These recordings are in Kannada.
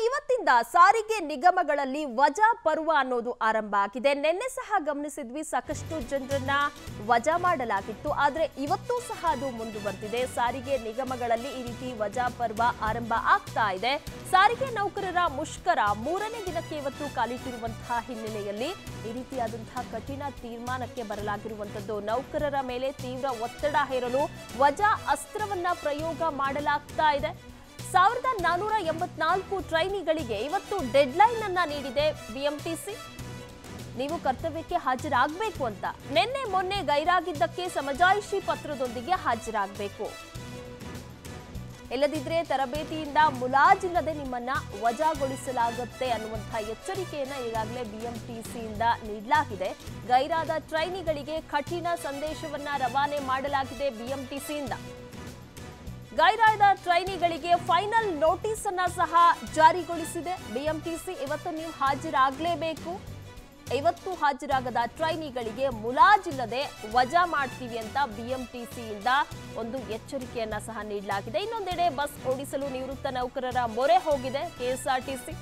ಇವತ್ತಿಂದ ಸಾರಿಗೆ ನಿಗಮಗಳಲ್ಲಿ ವಜಾ ಪರ್ವ ಅನ್ನೋದು ಆರಂಭ ಆಗಿದೆ ನಿನ್ನೆ ಸಹ ಗಮನಿಸಿದ್ವಿ ಸಾಕಷ್ಟು ಜನರನ್ನ ವಜಾ ಮಾಡಲಾಗಿತ್ತು ಆದ್ರೆ ಇವತ್ತೂ ಸಹ ಅದು ಮುಂದುವರೆದಿದೆ ಸಾರಿಗೆ ನಿಗಮಗಳಲ್ಲಿ ಈ ರೀತಿ ವಜಾ ಪರ್ವ ಆರಂಭ ಆಗ್ತಾ ಇದೆ ಸಾರಿಗೆ ನೌಕರರ ಮುಷ್ಕರ ಮೂರನೇ ದಿನಕ್ಕೆ ಇವತ್ತು ಕಾಲಿಟ್ಟಿರುವಂತಹ ಹಿನ್ನೆಲೆಯಲ್ಲಿ ಈ ರೀತಿಯಾದಂತಹ ಕಠಿಣ ತೀರ್ಮಾನಕ್ಕೆ ಬರಲಾಗಿರುವಂತದ್ದು ನೌಕರರ ಮೇಲೆ ತೀವ್ರ ಒತ್ತಡ ಹೇರಲು ವಜಾ ಅಸ್ತ್ರವನ್ನ ಪ್ರಯೋಗ ಮಾಡಲಾಗ್ತಾ ಇದೆ ಸಾವಿರದ ನಾನೂರ ಎಂಬತ್ನಾಲ್ಕು ಟ್ರೈನಿಗಳಿಗೆ ಇವತ್ತು ಡೆಡ್ಲೈನ್ ಅನ್ನ ನೀಡಿದೆ ಬಿಎಂಟಿಸಿ ನೀವು ಕರ್ತವ್ಯಕ್ಕೆ ಹಾಜರಾಗಬೇಕು ಅಂತ ನಿನ್ನೆ ಮೊನ್ನೆ ಗೈರಾಗಿದ್ದಕ್ಕೆ ಸಮಜಾಯಿಷಿ ಪತ್ರದೊಂದಿಗೆ ಹಾಜರಾಗಬೇಕು ಇಲ್ಲದಿದ್ರೆ ತರಬೇತಿಯಿಂದ ಮುಲಾಜಿಲ್ಲದೆ ನಿಮ್ಮನ್ನ ವಜಾಗೊಳಿಸಲಾಗುತ್ತೆ ಅನ್ನುವಂತಹ ಎಚ್ಚರಿಕೆಯನ್ನ ಈಗಾಗಲೇ ಬಿಎಂಟಿಸಿಯಿಂದ ನೀಡಲಾಗಿದೆ ಗೈರಾದ ಟ್ರೈನಿಗಳಿಗೆ ಕಠಿಣ ಸಂದೇಶವನ್ನ ರವಾನೆ ಮಾಡಲಾಗಿದೆ ಬಿಎಂಟಿಸಿಯಿಂದ ಗೈರಾದ ಟ್ರೈನಿಗಳಿಗೆ ಫೈನಲ್ ನೋಟಿಸ್ ಅನ್ನ ಸಹ ಜಾರಿಗೊಳಿಸಿದೆ ಬಿಎಂಟಿಸಿ ಇವತ್ತು ನೀವು ಹಾಜರಾಗಲೇಬೇಕು ಇವತ್ತು ಹಾಜರಾಗದ ಟ್ರೈನಿಗಳಿಗೆ ಮುಲಾಜಿಲ್ಲದೆ ವಜಾ ಮಾಡ್ತೀವಿ ಅಂತ ಬಿಎಂಟಿಸಿಯಿಂದ ಒಂದು ಎಚ್ಚರಿಕೆಯನ್ನ ಸಹ ನೀಡಲಾಗಿದೆ ಇನ್ನೊಂದೆಡೆ ಬಸ್ ಓಡಿಸಲು ನಿವೃತ್ತ ನೌಕರರ ಮೊರೆ ಹೋಗಿದೆ ಕೆಎಸ್ಆರ್ಟಿಸಿ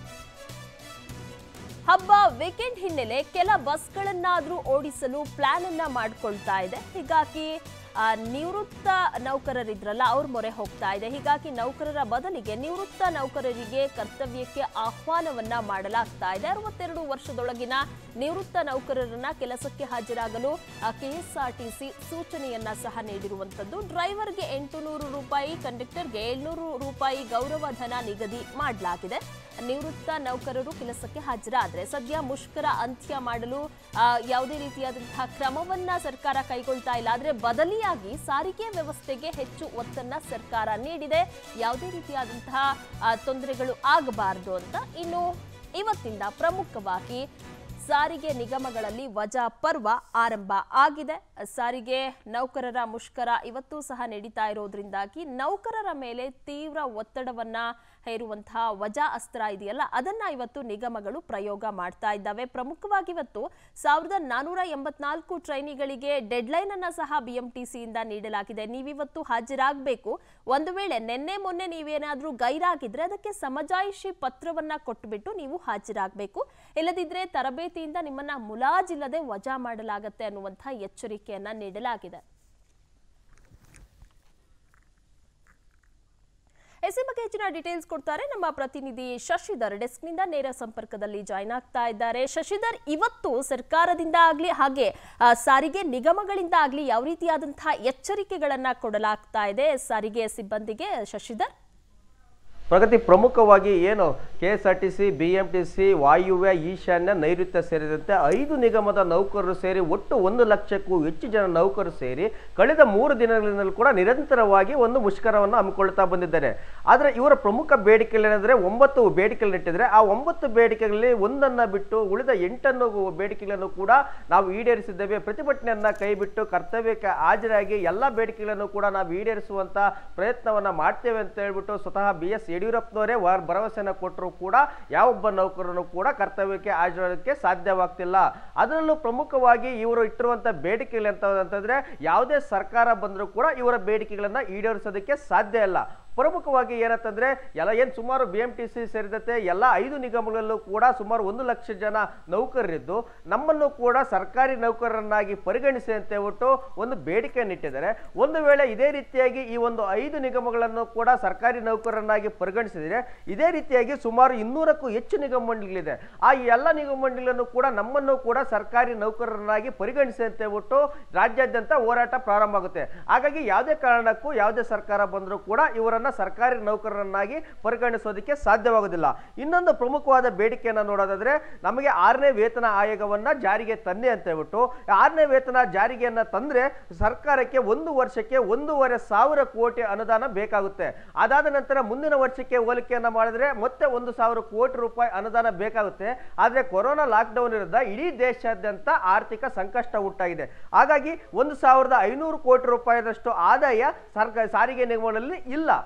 ಹಬ್ಬ ವೀಕೆಂಡ್ ಹಿನ್ನೆಲೆ ಕೆಲ ಬಸ್ಗಳನ್ನಾದ್ರೂ ಓಡಿಸಲು ಪ್ಲಾನ್ ಅನ್ನ ಮಾಡ್ಕೊಳ್ತಾ ಇದೆ ಹೀಗಾಗಿ ಆ, ನಿವೃತ್ತ ನೌಕರರಿದ್ರಲ್ಲ ಅವ್ರ ಮೊರೆ ಹೋಗ್ತಾ ಇದೆ ಹೀಗಾಗಿ ನೌಕರರ ಬದಲಿಗೆ ನಿವೃತ್ತ ನೌಕರರಿಗೆ ಕರ್ತವ್ಯಕ್ಕೆ ಆಹ್ವಾನವನ್ನ ಮಾಡಲಾಗ್ತಾ ಇದೆ ಅರವತ್ತೆರಡು ವರ್ಷದೊಳಗಿನ ನಿವೃತ್ತ ನೌಕರರನ್ನ ಕೆಲಸಕ್ಕೆ ಹಾಜರಾಗಲು ಕೆಎಸ್ಆರ್ಟಿಸಿ ಸೂಚನೆಯನ್ನ ಸಹ ನೀಡಿರುವಂತದ್ದು ಡ್ರೈವರ್ಗೆ ಎಂಟು ನೂರು ರೂಪಾಯಿ ಕಂಡಕ್ಟರ್ಗೆ ಏಳ್ನೂರು ರೂಪಾಯಿ ಗೌರವ ಧನ ನಿಗದಿ ಮಾಡಲಾಗಿದೆ ನಿವೃತ್ತ ನೌಕರರು ಕೆಲಸಕ್ಕೆ ಹಾಜರಾದ್ರೆ ಸದ್ಯ ಮುಷ್ಕರ ಅಂತ್ಯ ಮಾಡಲು ಆ, ಯಾವುದೇ ರೀತಿಯಾದಂತಹ ಕ್ರಮವನ್ನ ಸರ್ಕಾರ ಕೈಗೊಳ್ತಾ ಇಲ್ಲ ಆದ್ರೆ ಬದಲಿಯಾಗಿ ಸಾರಿಗೆ ವ್ಯವಸ್ಥೆಗೆ ಹೆಚ್ಚು ಒತ್ತನ್ನ ಸರ್ಕಾರ ನೀಡಿದೆ ಯಾವುದೇ ರೀತಿಯಾದಂತಹ ಆ, ತೊಂದರೆಗಳು ಆಗಬಾರದು ಅಂತ ಇನ್ನು ಇವತ್ತಿಂದ ಪ್ರಮುಖವಾಗಿ ಸಾರಿಗೆ ನಿಗಮಗಳಲ್ಲಿ ವಜಾ ಪರ್ವ ಆರಂಭ ಆಗಿದೆ ಸಾರಿಗೆ ನೌಕರರ ಮುಷ್ಕರ ಇವತ್ತೂ ಸಹ ನಡೀತಾ ಇರೋದ್ರಿಂದಾಗಿ ನೌಕರರ ಮೇಲೆ ತೀವ್ರ ಒತ್ತಡವನ್ನ ಹೇರುವಂತಹ ವಜಾ ಅಸ್ತ್ರ ಇದೆಯಲ್ಲ ಅದನ್ನ ಇವತ್ತು ನಿಗಮಗಳು ಪ್ರಯೋಗ ಮಾಡ್ತಾ ಇದ್ದಾವೆ ಪ್ರಮುಖವಾಗಿ ಇವತ್ತು ಸಾವಿರದ ನಾನೂರ ಎಂಬತ್ನಾಲ್ಕು ಟ್ರೈನಿಗಳಿಗೆ ಡೆಡ್ಲೈನ್ ಅನ್ನ ಸಹ ಬಿಎಂಟಿಸಿಯಿಂದ ನೀಡಲಾಗಿದೆ ನೀವಿವತ್ತು ಹಾಜರಾಗಬೇಕು ಒಂದು ವೇಳೆ ನಿನ್ನೆ ಮೊನ್ನೆ ನೀವೇನಾದ್ರೂ ಗೈರಾಗಿದ್ರೆ ಅದಕ್ಕೆ ಸಮಜಾಯಿಷಿ ಪತ್ರವನ್ನ ಕೊಟ್ಟುಬಿಟ್ಟು ನೀವು ಹಾಜರಾಗಬೇಕು ಇಲ್ಲದಿದ್ರೆ ತರಬೇತಿಯಿಂದ ನಿಮ್ಮನ್ನ ಮುಲಾಜಿಲ್ಲದೆ ವಜಾ ಮಾಡಲಾಗತ್ತೆ ಅನ್ನುವಂತಹ ಎಚ್ಚರಿಕೆಯನ್ನ ನೀಡಲಾಗಿದೆ ಎಸ್ ಈ ಬಗ್ಗೆ ಹೆಚ್ಚಿನ ಡೀಟೇಲ್ಸ್ ಕೊಡ್ತಾರೆ ನಮ್ಮ ಪ್ರತಿನಿಧಿ ಶಶಿಧರ್ ಡೆಸ್ಕ್ನಿಂದ ನೇರ ಸಂಪರ್ಕದಲ್ಲಿ ಜಾಯ್ನ್ ಆಗ್ತಾ ಇದ್ದಾರೆ ಶಶಿಧರ್ ಇವತ್ತು ಸರ್ಕಾರದಿಂದ ಆಗ್ಲಿ ಹಾಗೆ ಆ, ಸಾರಿಗೆ ನಿಗಮಗಳಿಂದ ಆಗ್ಲಿ ಯಾವ ರೀತಿಯಾದಂತಹ ಎಚ್ಚರಿಕೆಗಳನ್ನ ಕೊಡಲಾಗ್ತಾ ಇದೆ ಸಾರಿಗೆ ಸಿಬ್ಬಂದಿಗೆ ಶಶಿಧರ್ ಪ್ರಗತಿ ಪ್ರಮುಖವಾಗಿ ಏನು K S R T C B M T C ವಾಯುವ್ಯ ಈಶಾನ್ಯ ನೈಋತ್ಯ ಸೇರಿದಂತೆ ಐದು ನಿಗಮದ ನೌಕರರು ಸೇರಿ ಒಟ್ಟು ಒಂದು ಲಕ್ಷಕ್ಕೂ ಹೆಚ್ಚು ಜನ ನೌಕರರು ಸೇರಿ ಕಳೆದ ಮೂರು ದಿನಗಳಿಂದಲೂ ಕೂಡ ನಿರಂತರವಾಗಿ ಒಂದು ಮುಷ್ಕರವನ್ನು ಹಮ್ಮಿಕೊಳ್ತಾ ಬಂದಿದ್ದಾರೆ ಆದರೆ ಇವರ ಪ್ರಮುಖ ಬೇಡಿಕೆಗಳೇನೆಂದರೆ ಒಂಬತ್ತು ಬೇಡಿಕೆಗಳು ಇಟ್ಟಿದ್ರೆ ಆ ಒಂಬತ್ತು ಬೇಡಿಕೆಗಳಲ್ಲಿ ಒಂದನ್ನು ಬಿಟ್ಟು ಉಳಿದ ಎಂಟನ್ನು ಬೇಡಿಕೆಗಳನ್ನು ಕೂಡ ನಾವು ಈಡೇರಿಸಿದ್ದೇವೆ ಪ್ರತಿಭಟನೆಯನ್ನ ಕೈ ಬಿಟ್ಟು ಕರ್ತವ್ಯಕ್ಕೆ ಹಾಜರಾಗಿ ಎಲ್ಲ ಬೇಡಿಕೆಗಳನ್ನು ಕೂಡ ನಾವು ಈಡೇರಿಸುವಂತ ಪ್ರಯತ್ನವನ್ನ ಮಾಡ್ತೇವೆ ಅಂತ ಹೇಳ್ಬಿಟ್ಟು ಸ್ವತಃ ಬಿ ಎಸ್ ಯಡಿಯೂರಪ್ಪನವರೇ ವ- ಭರವಸೆಯನ್ನು ಕೊಟ್ಟರು ಕೂಡ ಯಾವೊಬ್ಬ ನೌಕರನು ಕೂಡ ಕರ್ತವ್ಯಕ್ಕೆ ಹಾಜರಾಗೋದಕ್ಕೆ ಸಾಧ್ಯವಾಗ್ತಿಲ್ಲ ಅದರಲ್ಲೂ ಪ್ರಮುಖವಾಗಿ ಇವರು ಇಟ್ಟಿರುವಂತ ಬೇಡಿಕೆಗಳು ಎಂತ ಅಂತಂದ್ರೆ ಯಾವುದೇ ಸರ್ಕಾರ ಬಂದರೂ ಕೂಡ ಇವರ ಬೇಡಿಕೆಗಳನ್ನ ಈಡೇರಿಸೋದಕ್ಕೆ ಸಾಧ್ಯ ಇಲ್ಲ ಪ್ರಮುಖವಾಗಿ ಏನಂತಂದ್ರೆ ಎಲ್ಲ ಏನು ಸುಮಾರು ಬಿ ಎಂ ಟಿ ಸಿ ಸೇರಿದಂತೆ ಎಲ್ಲ ಐದು ನಿಗಮಗಳಲ್ಲೂ ಕೂಡ ಸುಮಾರು ಒಂದು ಲಕ್ಷ ಜನ ನೌಕರರಿದ್ದು ನಮ್ಮನ್ನು ಕೂಡ ಸರ್ಕಾರಿ ನೌಕರರನ್ನಾಗಿ ಪರಿಗಣಿಸಿ ಅಂತ ಹೇಳ್ಬಿಟ್ಟು ಒಂದು ಬೇಡಿಕೆಯನ್ನು ಇಟ್ಟಿದ್ದಾರೆ ಒಂದು ವೇಳೆ ಇದೇ ರೀತಿಯಾಗಿ ಈ ಒಂದು ಐದು ನಿಗಮಗಳನ್ನು ಕೂಡ ಸರ್ಕಾರಿ ನೌಕರರನ್ನಾಗಿ ಪರಿಗಣಿಸಿದರೆ ಇದೇ ರೀತಿಯಾಗಿ ಸುಮಾರು ಇನ್ನೂರಕ್ಕೂ ಹೆಚ್ಚು ನಿಗಮ ಮಂಡಳಿಗಳಿದೆ ಆ ಎಲ್ಲ ನಿಗಮ ಮಂಡಳಿಗಳನ್ನು ಕೂಡ ನಮ್ಮನ್ನು ಕೂಡ ಸರ್ಕಾರಿ ನೌಕರರನ್ನಾಗಿ ಪರಿಗಣಿಸಿ ಅಂತ ಹೇಳ್ಬಿಟ್ಟು ರಾಜ್ಯಾದ್ಯಂತ ಹೋರಾಟ ಪ್ರಾರಂಭ ಆಗುತ್ತೆ ಹಾಗಾಗಿ ಯಾವುದೇ ಕಾರಣಕ್ಕೂ ಯಾವುದೇ ಸರ್ಕಾರ ಬಂದರೂ ಕೂಡ ಇವರನ್ನ ಸರ್ಕಾರಿ ನೌಕರರನ್ನಾಗಿ ಪರಿಗಣಿಸೋದಕ್ಕೆ ಸಾಧ್ಯವಾಗುವುದಿಲ್ಲ ಇನ್ನೊಂದು ಪ್ರಮುಖವಾದ ಬೇಡಿಕೆಯನ್ನು ನೋಡೋದಾದ್ರೆ ನಮಗೆ ಆರನೇ ವೇತನ ಆಯೋಗವನ್ನ ಜಾರಿಗೆ ತನ್ನಿ ಅಂತ ಹೇಳ್ಬಿಟ್ಟು ಆರನೇ ವೇತನ ಜಾರಿಗೆಯನ್ನ ತಂದ್ರೆ ಸರ್ಕಾರಕ್ಕೆ ಒಂದು ವರ್ಷಕ್ಕೆ ಒಂದೂವರೆ ಸಾವಿರ ಕೋಟಿ ಅನುದಾನ ಬೇಕಾಗುತ್ತೆ ಅದಾದ ನಂತರ ಮುಂದಿನ ವರ್ಷಕ್ಕೆ ಹೋಲಿಕೆಯನ್ನ ಮಾಡಿದ್ರೆ ಮತ್ತೆ ಒಂದು ಸಾವಿರ ಕೋಟಿ ರೂಪಾಯಿ ಅನುದಾನ ಬೇಕಾಗುತ್ತೆ ಆದ್ರೆ ಕೊರೋನಾ ಲಾಕ್ಡೌನ್ ಇರೋದ ಇಡೀ ದೇಶಾದ್ಯಂತ ಆರ್ಥಿಕ ಸಂಕಷ್ಟ ಉಂಟಾಗಿದೆ ಹಾಗಾಗಿ ಒಂದು ಸಾವಿರದ ಐನೂರು ಕೋಟಿ ರೂಪಾಯಿದಷ್ಟು ಆದಾಯ ಸರ್ಕಾರ ಸಾರಿಗೆ ನಿಗಮಗಳಲ್ಲಿ ಇಲ್ಲ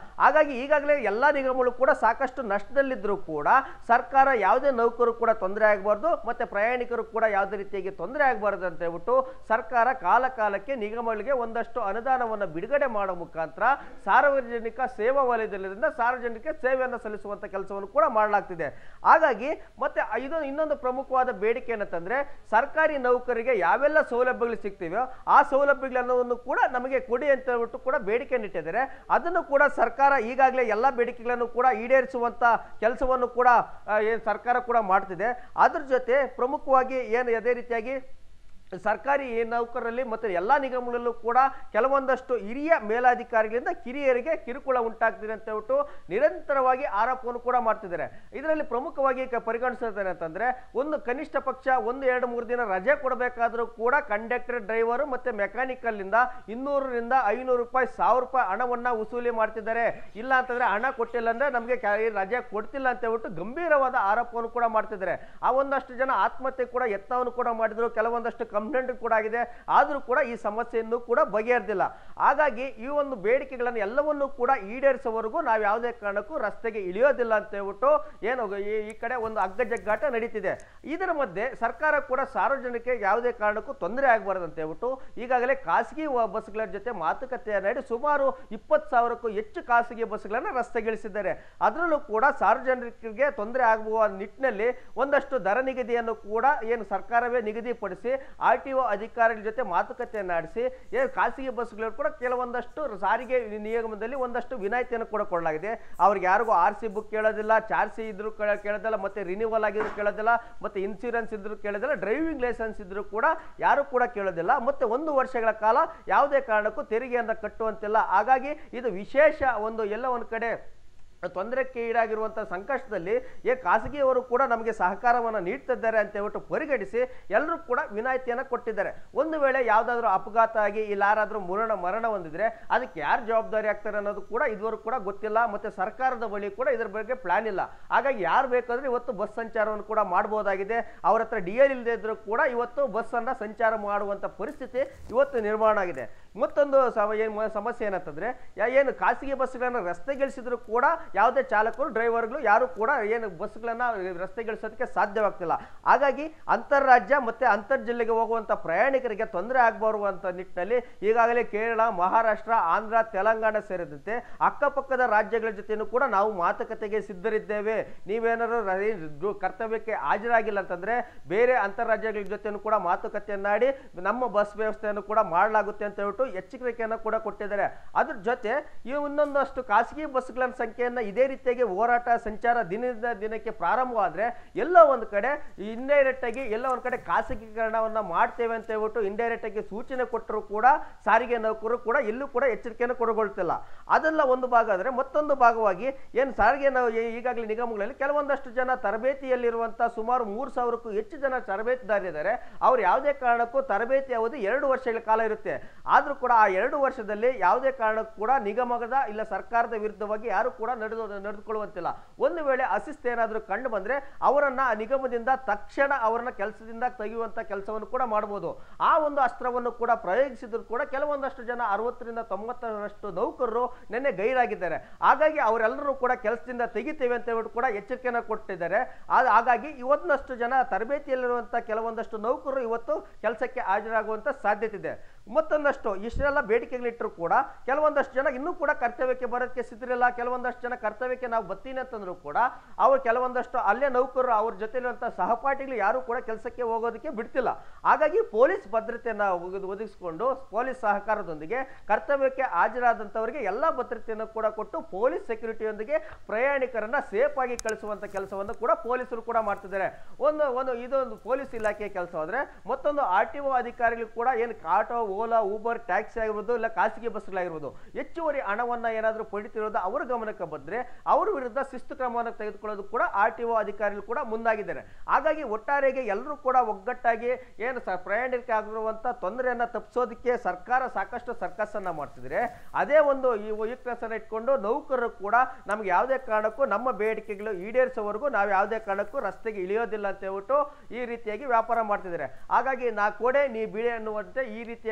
ಹಾಗಾಗಿ ಈಗಾಗಲೇ ಎಲ್ಲ ನಿಗಮಗಳು ಕೂಡ ಸಾಕಷ್ಟು ನಷ್ಟದಲ್ಲಿದ್ದರೂ ಕೂಡ ಸರ್ಕಾರ ಯಾವುದೇ ನೌಕರು ಕೂಡ ತೊಂದರೆ ಆಗಬಾರ್ದು ಮತ್ತೆ ಪ್ರಯಾಣಿಕರು ಕೂಡ ಯಾವುದೇ ರೀತಿಯಾಗಿ ತೊಂದರೆ ಆಗಬಾರ್ದು ಅಂತ ಹೇಳ್ಬಿಟ್ಟು ಸರ್ಕಾರ ಕಾಲ ಕಾಲಕ್ಕೆ ನಿಗಮಗಳಿಗೆ ಒಂದಷ್ಟು ಅನುದಾನವನ್ನು ಬಿಡುಗಡೆ ಮಾಡೋ ಮುಖಾಂತರ ಸಾರ್ವಜನಿಕ ಸೇವಾ ವಲಯದಲ್ಲಿರಿಂದ ಸಾರ್ವಜನಿಕ ಸೇವೆಯನ್ನು ಸಲ್ಲಿಸುವಂತ ಕೆಲಸವನ್ನು ಕೂಡ ಮಾಡಲಾಗ್ತಿದೆ ಹಾಗಾಗಿ ಮತ್ತೆ ಇದು ಇನ್ನೊಂದು ಪ್ರಮುಖವಾದ ಬೇಡಿಕೆ ಏನಂತಂದ್ರೆ ಸರ್ಕಾರಿ ನೌಕರಿಗೆ ಯಾವೆಲ್ಲ ಸೌಲಭ್ಯಗಳು ಸಿಗ್ತಿವೆಯೋ ಆ ಸೌಲಭ್ಯಗಳನ್ನು ಕೂಡ ನಮಗೆ ಕೊಡಿ ಅಂತ ಹೇಳ್ಬಿಟ್ಟು ಕೂಡ ಬೇಡಿಕೆ ಇಟ್ಟಿದ್ದಾರೆ ಅದನ್ನು ಕೂಡ ಸರ್ಕಾರ ಈಗಾಗಲೇ ಎಲ್ಲ ಬೇಡಿಕೆಗಳನ್ನು ಕೂಡ ಈಡೇರಿಸುವಂತ ಕೆಲಸವನ್ನು ಕೂಡ ಆ, ಏನ್ ಸರ್ಕಾರ ಕೂಡ ಮಾಡ್ತಿದೆ ಅದ್ರ ಜೊತೆ ಪ್ರಮುಖವಾಗಿ ಏನು ಅದೇ ರೀತಿಯಾಗಿ ಸರ್ಕಾರಿ ನೌಕರರಲ್ಲಿ ಮತ್ತು ಎಲ್ಲ ನಿಗಮಗಳಲ್ಲೂ ಕೂಡ ಕೆಲವೊಂದಷ್ಟು ಹಿರಿಯ ಮೇಲಾಧಿಕಾರಿಗಳಿಂದ ಕಿರಿಯರಿಗೆ ಕಿರುಕುಳ ಉಂಟಾಗ್ತಿದೆ ಅಂತ ಹೇಳ್ಬಿಟ್ಟು ನಿರಂತರವಾಗಿ ಆರೋಪವನ್ನು ಕೂಡ ಮಾಡ್ತಿದ್ದಾರೆ ಇದರಲ್ಲಿ ಪ್ರಮುಖವಾಗಿ ಕ- ಪರಿಗಣಿಸಿದ್ದಾರೆ ಅಂತಂದ್ರೆ ಒಂದು ಕನಿಷ್ಠ ಪಕ್ಷ ಒಂದು ಎರಡು ಮೂರು ದಿನ ರಜೆ ಕೊಡಬೇಕಾದ್ರೂ ಕೂಡ ಕಂಡಕ್ಟರ್ ಡ್ರೈವರು ಮತ್ತೆ ಮೆಕ್ಯಾನಿಕಲ್ ಇಂದ ಇನ್ನೂರರಿಂದ ಐನೂರು ರೂಪಾಯಿ ಸಾವಿರ ರೂಪಾಯಿ ಹಣವನ್ನ ವಸೂಲಿ ಮಾಡ್ತಿದ್ದಾರೆ ಇಲ್ಲ ಅಂತಂದ್ರೆ ಹಣ ಕೊಟ್ಟಿಲ್ಲ ಅಂದ್ರೆ ನಮಗೆ ರಜೆ ಕೊಡ್ತಿಲ್ಲ ಅಂತ ಹೇಳ್ಬಿಟ್ಟು ಗಂಭೀರವಾದ ಆರೋಪವನ್ನು ಕೂಡ ಮಾಡ್ತಿದ್ದಾರೆ ಆ ಒಂದಷ್ಟು ಜನ ಆತ್ಮಹತ್ಯೆ ಕೂಡ ಯತ್ನವನ್ನು ಕೂಡ ಮಾಡಿದ್ರು ಕೆಲವೊಂದಷ್ಟು ಕಂಪ್ಲೇಂಟ್ ಕೂಡ ಆಗಿದೆ ಆದರೂ ಕೂಡ ಈ ಸಮಸ್ಯೆಯನ್ನು ಕೂಡ ಬಗೆಹರಿದಿಲ್ಲ ಹಾಗಾಗಿ ಈ ಒಂದು ಬೇಡಿಕೆಗಳನ್ನು ಎಲ್ಲವನ್ನೂ ಕೂಡ ಈಡೇರಿಸುವವರೆಗೂ ನಾವು ಯಾವುದೇ ಕಾರಣಕ್ಕೂ ರಸ್ತೆಗೆ ಇಳಿಯೋದಿಲ್ಲ ಅಂತ ಹೇಳ್ಬಿಟ್ಟು ಏನು ಈ ಈ ಕಡೆ ಒಂದು ಅಗ್ಗಜಗ್ಗಾಟ ನಡೀತಿದೆ ಇದರ ಮಧ್ಯೆ ಸರ್ಕಾರ ಕೂಡ ಸಾರ್ವಜನಿಕರಿಗೆ ಯಾವುದೇ ಕಾರಣಕ್ಕೂ ತೊಂದರೆ ಆಗಬಾರ್ದು ಅಂತ ಹೇಳ್ಬಿಟ್ಟು ಈಗಾಗಲೇ ಖಾಸಗಿ ವ- ಬಸ್ಗಳ ಜೊತೆ ಮಾತುಕತೆ ನಡೆಸಿ ಸುಮಾರು ಇಪ್ಪತ್ತು ಸಾವಿರಕ್ಕೂ ಹೆಚ್ಚು ಖಾಸಗಿ ಬಸ್ಗಳನ್ನು ರಸ್ತೆಗಿಳಿಸಿದ್ದಾರೆ ಅದರಲ್ಲೂ ಕೂಡ ಸಾರ್ವಜನಿಕರಿಗೆ ತೊಂದರೆ ಆಗುವ ನಿಟ್ಟಿನಲ್ಲಿ ಒಂದಷ್ಟು ದರ ನಿಗದಿಯನ್ನು ಕೂಡ ಏನು ಸರ್ಕಾರವೇ ನಿಗದಿಪಡಿಸಿ ಆರ್ ಟಿ ಒ ಅಧಿಕಾರಿಗಳ ಜೊತೆ ಮಾತುಕತೆ ನಡೆಸಿ ಏನು ಖಾಸಗಿ ಬಸ್ಗಳು ಕೂಡ ಕೆಲವೊಂದಷ್ಟು ಸಾರಿಗೆ ನಿಯಮದಲ್ಲಿ ಒಂದಷ್ಟು ವಿನಾಯಿತಿಯನ್ನು ಕೂಡ ಕೊಡಲಾಗಿದೆ ಅವ್ರಿಗೆ ಯಾರಿಗೂ ಆರ್ ಸಿ ಬುಕ್ ಕೇಳೋದಿಲ್ಲ ಚಾರ್ಜ್ ಇದ್ರು ಕೇಳ- ಕೇಳೋದಿಲ್ಲ ಮತ್ತೆ ರಿನ್ಯೂವಲ್ ಆಗಿದ್ರು ಕೇಳೋದಿಲ್ಲ ಮತ್ತೆ ಇನ್ಸೂರೆನ್ಸ್ ಇದ್ರು ಕೇಳೋದಿಲ್ಲ ಡ್ರೈವಿಂಗ್ ಲೈಸೆನ್ಸ್ ಇದ್ರು ಕೂಡ ಯಾರು ಕೂಡ ಕೇಳೋದಿಲ್ಲ ಮತ್ತೆ ಒಂದು ವರ್ಷಗಳ ಕಾಲ ಯಾವುದೇ ಕಾರಣಕ್ಕೂ ತೆರಿಗೆಯನ್ನು ಕಟ್ಟುವಂತಿಲ್ಲ ಹಾಗಾಗಿ ಇದು ವಿಶೇಷ ಒಂದು ಎಲ್ಲ ಒಂದು ಕಡೆ ತೊಂದರೆಗೆ ಈಡಾಗಿರುವಂಥ ಸಂಕಷ್ಟದಲ್ಲಿ ಏ ಖಾಸಗಿಯವರು ಕೂಡ ನಮಗೆ ಸಹಕಾರವನ್ನು ನೀಡ್ತಿದ್ದಾರೆ ಅಂತ ಹೇಳ್ಬಿಟ್ಟು ಪರಿಗಣಿಸಿ ಎಲ್ಲರೂ ಕೂಡ ವಿನಾಯಿತಿಯನ್ನು ಕೊಟ್ಟಿದ್ದಾರೆ ಒಂದು ವೇಳೆ ಯಾವುದಾದ್ರೂ ಅಪಘಾತ ಆಗಿ ಇಲ್ಲ ಯಾರಾದರೂ ಮರಣ ಮರಣ ಹೊಂದಿದ್ರೆ ಅದಕ್ಕೆ ಯಾರು ಜವಾಬ್ದಾರಿ ಆಗ್ತಾರೆ ಅನ್ನೋದು ಕೂಡ ಇದುವರೆಗೂ ಕೂಡ ಗೊತ್ತಿಲ್ಲ ಮತ್ತೆ ಸರ್ಕಾರದ ಬಳಿ ಕೂಡ ಇದ್ರ ಬಗ್ಗೆ ಪ್ಲಾನ್ ಇಲ್ಲ ಹಾಗಾಗಿ ಯಾರು ಬೇಕಾದ್ರೆ ಇವತ್ತು ಬಸ್ ಸಂಚಾರವನ್ನು ಕೂಡ ಮಾಡಬಹುದಾಗಿದೆ ಅವ್ರ ಹತ್ರ ಡಿ ಎಲ್ ಇಲ್ಲದೆ ಇದ್ರೂ ಕೂಡ ಇವತ್ತು ಬಸ್ ಅನ್ನ ಸಂಚಾರ ಮಾಡುವಂತ ಪರಿಸ್ಥಿತಿ ಇವತ್ತು ನಿರ್ಮಾಣ ಆಗಿದೆ ಮತ್ತೊಂದು ಸಮ- ಏನ್ ಮ- ಸಮಸ್ಯೆ ಏನಂತಂದ್ರೆ ಯಾ- ಏನು ಖಾಸಗಿ ಬಸ್ಗಳನ್ನ ರಸ್ತೆಗಿಳಿಸಿದ್ರು ಕೂಡ ಯಾವುದೇ ಚಾಲಕರು ಡ್ರೈವರ್ಗಳು ಯಾರು ಕೂಡ ಏನು ಬಸ್ಗಳನ್ನ ರಸ್ತೆಗಿಳಿಸೋದಕ್ಕೆ ಸಾಧ್ಯವಾಗ್ತಿಲ್ಲ ಹಾಗಾಗಿ ಅಂತಾರಾಜ್ಯ ಮತ್ತೆ ಅಂತರ್ ಜಿಲ್ಲೆಗೆ ಹೋಗುವಂತ ಪ್ರಯಾಣಿಕರಿಗೆ ತೊಂದರೆ ಆಗಬಾರುವಂತ ನಿಟ್ಟಿನಲ್ಲಿ ಈಗಾಗಲೇ ಕೇರಳ ಮಹಾರಾಷ್ಟ್ರ ಆಂಧ್ರ ತೆಲಂಗಾಣ ಸೇರಿದಂತೆ ಅಕ್ಕಪಕ್ಕದ ರಾಜ್ಯಗಳ ಜೊತೆನೂ ಕೂಡ ನಾವು ಮಾತುಕತೆಗೆ ಸಿದ್ಧರಿದ್ದೇವೆ ನೀವೇನಾದ್ರು ರ- ದು- ಕರ್ತವ್ಯಕ್ಕೆ ಹಾಜರಾಗಿಲ್ಲ ಅಂತಂದ್ರೆ ಬೇರೆ ಅಂತಾರಾಜ್ಯಗಳ ಜೊತೆನೂ ಕೂಡ ಮಾತುಕತೆಯನ್ನಾಡಿ ನಮ್ಮ ಬಸ್ ವ್ಯವಸ್ಥೆಯನ್ನು ಕೂಡ ಮಾಡಲಾಗುತ್ತೆ ಅಂತ ಹೇಳ್ಬಿಟ್ಟು ಎಚ್ಚರಿಕೆಯನ್ನು ಕೂಡ ಕೊಟ್ಟಿದ್ದಾರೆ ಅದ್ರ ಜೊತೆ ಈ ಇನ್ನೊಂದಷ್ಟು ಖಾಸಗಿ ಬಸ್ಗಳ ಸಂಖ್ಯೆಯನ್ನ ಇದೇ ರೀತಿಯಾಗಿ ಹೋರಾಟ ಸಂಚಾರ ದಿನದಿಂದ ದಿನಕ್ಕೆ ಪ್ರಾರಂಭವಾದ್ರೆ ಎಲ್ಲೋ ಒಂದು ಕಡೆ ಇಂಡೈರೆಕ್ಟ್ ಆಗಿ ಎಲ್ಲೋ ಒಂದು ಕಡೆ ಖಾಸಗೀಕರಣವನ್ನ ಮಾಡ್ತೇವೆ ಅಂತ ಹೇಳ್ಬಿಟ್ಟು ಇಂಡೈರೆಕ್ಟ್ ಆಗಿ ಸೂಚನೆ ಕೊಟ್ಟರು ಕೂಡ ಸಾರಿಗೆ ನೌಕರರು ಕೂಡ ಎಲ್ಲೂ ಕೂಡ ಎಚ್ಚರಿಕೆಯನ್ನು ಕೊಡಗೊಳ್ತಿಲ್ಲ ಅದೆಲ್ಲ ಒಂದು ಭಾಗ ಆದರೆ ಮತ್ತೊಂದು ಭಾಗವಾಗಿ ಏನು ಸಾರಿಗೆ ನಾವು ಈ- ಈಗಾಗಲೇ ನಿಗಮಗಳಲ್ಲಿ ಕೆಲವೊಂದಷ್ಟು ಜನ ತರಬೇತಿಯಲ್ಲಿರುವಂಥ ಸುಮಾರು ಮೂರು ಸಾವಿರಕ್ಕೂ ಹೆಚ್ಚು ಜನ ತರಬೇತಿದಾರಿದ್ದಾರೆ ಅವ್ರು ಯಾವುದೇ ಕಾರಣಕ್ಕೂ ತರಬೇತಿ ಅವಧಿ ಎರಡು ವರ್ಷಗಳ ಕಾಲ ಇರುತ್ತೆ ಆದರೂ ಕೂಡ ಆ ಎರಡು ವರ್ಷದಲ್ಲಿ ಯಾವುದೇ ಕಾರಣಕ್ಕೂ ಕೂಡ ನಿಗಮದ ಇಲ್ಲ ಸರ್ಕಾರದ ವಿರುದ್ಧವಾಗಿ ಯಾರು ಕೂಡ ನಡೆದು ನಡೆದುಕೊಳ್ಳುವಂತಿಲ್ಲ ಒಂದು ವೇಳೆ ಅಸಿಸ್ತ್ ಏನಾದರೂ ಕಂಡು ಬಂದ್ರೆ ಅವರನ್ನ ಆ ನಿಗಮದಿಂದ ತಕ್ಷಣ ಅವರನ್ನ ಕೆಲಸದಿಂದ ತೆಗೆಯುವಂತ ಕೆಲಸವನ್ನು ಕೂಡ ಮಾಡಬಹುದು ಆ ಒಂದು ಅಸ್ತ್ರವನ್ನು ಕೂಡ ಪ್ರಯೋಗಿಸಿದ್ರು ಕೂಡ ಕೆಲವೊಂದಷ್ಟು ಜನ ಅರವತ್ತರಿಂದ ತೊಂಬತ್ತರಷ್ಟು ನೌಕರರು ನಿನ್ನೆ ಗೈರಾಗಿದ್ದಾರೆ ಹಾಗಾಗಿ ಅವರೆಲ್ಲರೂ ಕೂಡ ಕೆಲಸದಿಂದ ತೆಗಿತೇವೆ ಅಂತ ಹೇಳ್ಬಿಟ್ಟು ಕೂಡ ಎಚ್ಚರಿಕೆಯನ್ನು ಕೊಟ್ಟಿದ್ದಾರೆ ಆ- ಹಾಗಾಗಿ ಇವತ್ತಷ್ಟು ಜನ ತರಬೇತಿಯಲ್ಲಿರುವಂತ ಕೆಲವೊಂದಷ್ಟು ನೌಕರರು ಇವತ್ತು ಕೆಲಸಕ್ಕೆ ಹಾಜರಾಗುವಂತ ಸಾಧ್ಯತೆ ಇದೆ ಮತ್ತೊಂದಷ್ಟು ಇಷ್ಟೆಲ್ಲ ಬೇಡಿಕೆಗಳಿಟ್ಟರು ಕೂಡ ಕೆಲವೊಂದಷ್ಟು ಜನ ಇನ್ನೂ ಕೂಡ ಕರ್ತವ್ಯಕ್ಕೆ ಬರೋದಕ್ಕೆ ಸಿದ್ಧರಿಲ್ಲ ಕೆಲವೊಂದಷ್ಟು ಜನ ಕರ್ತವ್ಯಕ್ಕೆ ನಾವು ಬರ್ತೀನಿ ಅಂತಂದ್ರು ಕೂಡ ಅವ್ರು ಕೆಲವೊಂದಷ್ಟು ಅಲ್ಲೇ ನೌಕರರು ಅವ್ರ ಜೊತೆಲಿರುವಂಥ ಸಹಪಾಠಿಗಳು ಯಾರು ಕೂಡ ಕೆಲಸಕ್ಕೆ ಹೋಗೋದಕ್ಕೆ ಬಿಡ್ತಿಲ್ಲ ಹಾಗಾಗಿ ಪೊಲೀಸ್ ಭದ್ರತೆಯನ್ನು ಒದಗಿ- ಒದಗಿಸಿಕೊಂಡು ಪೊಲೀಸ್ ಸಹಕಾರದೊಂದಿಗೆ ಕರ್ತವ್ಯಕ್ಕೆ ಹಾಜರಾದಂಥವರಿಗೆ ಎಲ್ಲ ಭದ್ರತೆಯನ್ನು ಕೂಡ ಕೊಟ್ಟು ಪೊಲೀಸ್ ಸೆಕ್ಯೂರಿಟಿಯೊಂದಿಗೆ ಪ್ರಯಾಣಿಕರನ್ನ ಸೇಫ್ ಆಗಿ ಕಳಿಸುವಂತ ಕೆಲಸವನ್ನು ಕೂಡ ಪೊಲೀಸರು ಕೂಡ ಮಾಡ್ತಿದ್ದಾರೆ ಒಂದು ಒಂದು ಇದೊಂದು ಪೊಲೀಸ್ ಇಲಾಖೆಯ ಕೆಲಸವಾದ್ರೆ ಮತ್ತೊಂದು ಆರ್ ಟಿ ಒ ಅಧಿಕಾರಿಗಳು ಕೂಡ ಏನು ಆಟೋ ಓಲಾ ಊಬರ್ ಟ್ಯಾಕ್ಸಿ ಆಗಿರ್ಬೋದು ಇಲ್ಲ ಖಾಸಗಿ ಬಸ್ಗಳಾಗಿರ್ಬೋದು ಹೆಚ್ಚುವರಿ ಹಣವನ್ನ ಏನಾದರೂ ಪಡಿತಿರೋದು ಅವರ ಗಮನಕ್ಕೆ ಬಂದ್ರೆ ಅವ್ರ ವಿರುದ್ಧ ಶಿಸ್ತು ಕ್ರಮವನ್ನು ತೆಗೆದುಕೊಳ್ಳೋದು ಕೂಡ ಆರ್ ಟಿ ಒ ಅಧಿಕಾರಿಗಳು ಕೂಡ ಮುಂದಾಗಿದ್ದಾರೆ ಹಾಗಾಗಿ ಒಟ್ಟಾರೆಗೆ ಎಲ್ಲರೂ ಕೂಡ ಒಗ್ಗಟ್ಟಾಗಿ ಏನು ಸ ಪ್ರಯಾಣಿಕರಿಗೆ ಆಗಿರುವಂತ ತೊಂದರೆಯನ್ನ ತಪ್ಪಿಸೋದಕ್ಕೆ ಸರ್ಕಾರ ಸಾಕಷ್ಟು ಸರ್ಕಸ್ ಅನ್ನ ಮಾಡ್ತಿದ್ರೆ ಅದೇ ಒಂದು ಈ ವೈಯಕ್ತಿಕ ಇಟ್ಕೊಂಡು ನೌಕರರು ಕೂಡ ನಮ್ಗೆ ಯಾವುದೇ ಕಾರಣಕ್ಕೂ ನಮ್ಮ ಬೇಡಿಕೆಗಳು ಈಡೇರಿಸೋವರೆಗೂ ನಾವು ಯಾವುದೇ ಕಾರಣಕ್ಕೂ ರಸ್ತೆಗೆ ಇಳಿಯೋದಿಲ್ಲ ಅಂತ ಹೇಳ್ಬಿಟ್ಟು ಈ ರೀತಿಯಾಗಿ ವ್ಯಾಪಾರ ಮಾಡ್ತಿದ್ದಾರೆ ಹಾಗಾಗಿ ನಾ ಕೊಡೆ ನೀ ಬಿಡೆ ಅನ್ನುವಂತೆ ಈ ರೀತಿಯಾಗಿ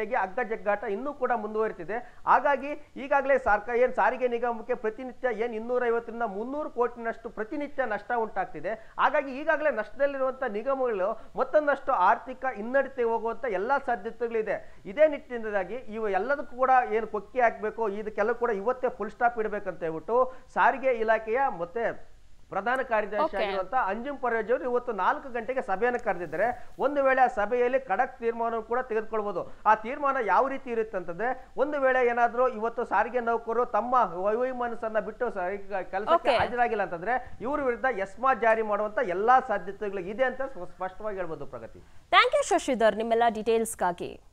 ರೀತಿಯಾಗಿ ಹಗ್ಗ ಜಗ್ಗಾಟ ಇನ್ನೂ ಕೂಡ ಮುಂದುವರಿತಿದೆ ಹಾಗಾಗಿ ಈಗಾಗಲೇ ಸರ್ಕಾರ ಏನು ಸಾರಿಗೆ ನಿಗಮಕ್ಕೆ ಪ್ರತಿನಿತ್ಯ ಏನು ಇನ್ನೂರೈವತ್ತರಿಂದ ಮುನ್ನೂರು ಕೋಟಿನಷ್ಟು ಪ್ರತಿನಿತ್ಯ ನಷ್ಟ ಉಂಟಾಗ್ತಿದೆ ಹಾಗಾಗಿ ಈಗಾಗಲೇ ನಷ್ಟದಲ್ಲಿರುವಂಥ ನಿಗಮಗಳು ಮತ್ತೊಂದಷ್ಟು ಆರ್ಥಿಕ ಹಿನ್ನಡೆತೆ ಹೋಗುವಂಥ ಎಲ್ಲ ಸಾಧ್ಯತೆಗಳಿದೆ ಇದೇ ನಿಟ್ಟಿನಿಂದಾಗಿ ಇವು ಎಲ್ಲದಕ್ಕೂ ಕೂಡ ಏನು ಕೊಕ್ಕಿ ಹಾಕಬೇಕು ಇದಕ್ಕೆಲ್ಲ ಕೂಡ ಇವತ್ತೇ ಫುಲ್ ಸ್ಟಾಪ್ ಇಡಬೇಕಂತ ಹೇಳ್ಬಿಟ್ಟು ಸಾರಿಗೆ ಇಲಾಖೆಯ ಮತ್ತೆ ಪ್ರಧಾನ ಕಾರ್ಯದರ್ಶಿ Okay. ಆಗಿರುವಂತ ಅಂಜುಮ್ ಪರೇಜ್ ಅವರು ಇವತ್ತು ನಾಲ್ಕು ಗಂಟೆಗೆ ಸಭೆಯನ್ನು ಕರೆದಿದ್ದಾರೆ ಒಂದು ವೇಳೆ ಆ ಸಭೆಯಲ್ಲಿ ಖಡಕ್ ತೀರ್ಮಾನ ಕೂಡ ತೆಗೆದುಕೊಳ್ಬಹುದು ಆ ತೀರ್ಮಾನ ಯಾವ ರೀತಿ ಇರುತ್ತೆ ಅಂತಂದ್ರೆ ಒಂದು ವೇಳೆ ಏನಾದ್ರೂ ಇವತ್ತು ಸಾರಿಗೆ ನೌಕರರು ತಮ್ಮ ವೈಮನಸ್ಸನ್ನ ಬಿಟ್ಟು ಕೆಲಸಕ್ಕೆ Okay. ಹಾಜರಾಗಿಲ್ಲ ಅಂತಂದ್ರೆ ಇವ್ರ ವಿರುದ್ಧ ಎಸ್ಮಾ ಜಾರಿ ಮಾಡುವಂತ ಎಲ್ಲಾ ಸಾಧ್ಯತೆಗಳು ಇದೆ ಅಂತ ಸ್ಪಷ್ಟವಾಗಿ ಹೇಳ್ಬೋದು ಪ್ರಗತಿ ಥ್ಯಾಂಕ್ ಯು ಶಶಿಧರ್ ನಿಮ್ಮೆಲ್ಲ ಡೀಟೇಲ್ಸ್ಗಾಗಿ